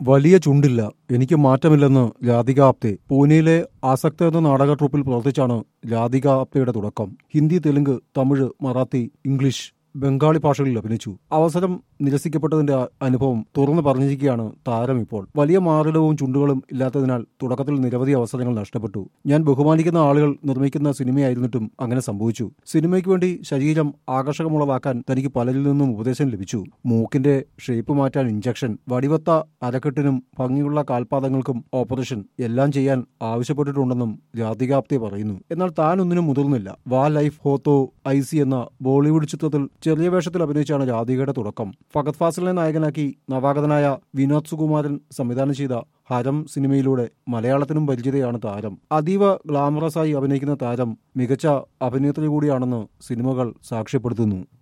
വലിയ ചുണ്ടില്ല എനിക്ക് മാറ്റമില്ലെന്ന് രാധിക ആപ്തെ പൂനെയിലെ ആസക്ത എന്ന നാടക ട്രൂപ്പിൽ പ്രവർത്തിച്ചാണ് രാധിക ആപ്തയുടെ തുടക്കം ഹിന്ദി തെലുങ്ക് തമിഴ് മറാത്തി ഇംഗ്ലീഷ് ബംഗാളി ഭാഷകളിൽ അഭിനയിച്ചു അവസരം നിരസിക്കപ്പെട്ടതിന്റെ അനുഭവം തുറന്നു പറഞ്ഞിരിക്കുകയാണ് താരം ഇപ്പോൾ വലിയ മാറിടവും ചുണ്ടുകളും ഇല്ലാത്തതിനാൽ തുടക്കത്തിൽ നിരവധി അവസരങ്ങൾ നഷ്ടപ്പെട്ടു ഞാൻ ബഹുമാനിക്കുന്ന ആളുകൾ നിർമ്മിക്കുന്ന സിനിമയായിരുന്നിട്ടും അങ്ങനെ സംഭവിച്ചു സിനിമയ്ക്ക് വേണ്ടി ശരീരം ആകർഷകമുള്ളതാക്കാൻ തനിക്ക് പലരിൽ നിന്നും ഉപദേശം ലഭിച്ചു മൂക്കിന്റെ ഷേപ്പ് മാറ്റാൻ ഇഞ്ചക്ഷൻ വടിവത്ത അരക്കെട്ടിനും ഭംഗിയുള്ള കാൽപാദങ്ങൾക്കും ഓപ്പറേഷൻ എല്ലാം ചെയ്യാൻ ആവശ്യപ്പെട്ടിട്ടുണ്ടെന്നും രാധികാപ്തെ പറയുന്നു എന്നാൽ താൻ ഒന്നിനും മുതിർന്നില്ല വാ ലൈഫ് ഹോത്തോ ഐ സി എന്ന ബോളിവുഡ് ചിത്രത്തിൽ ചെറിയ വേഷത്തിൽ അഭിനയിച്ചാണ് രാധികയുടെ തുടക്കം ഫഗത് ഫാസിലിനെ നായകനാക്കി നവാഗതനായ വിനോദ് സുകുമാരൻ സംവിധാനം ചെയ്ത ഹരം സിനിമയിലൂടെ മലയാളത്തിനും പരിചിതയാണ് താരം അതീവ ഗ്ലാമറസായി അഭിനയിക്കുന്ന താരം മികച്ച അഭിനേത്രി കൂടിയാണെന്ന് സിനിമകൾ സാക്ഷ്യപ്പെടുത്തുന്നു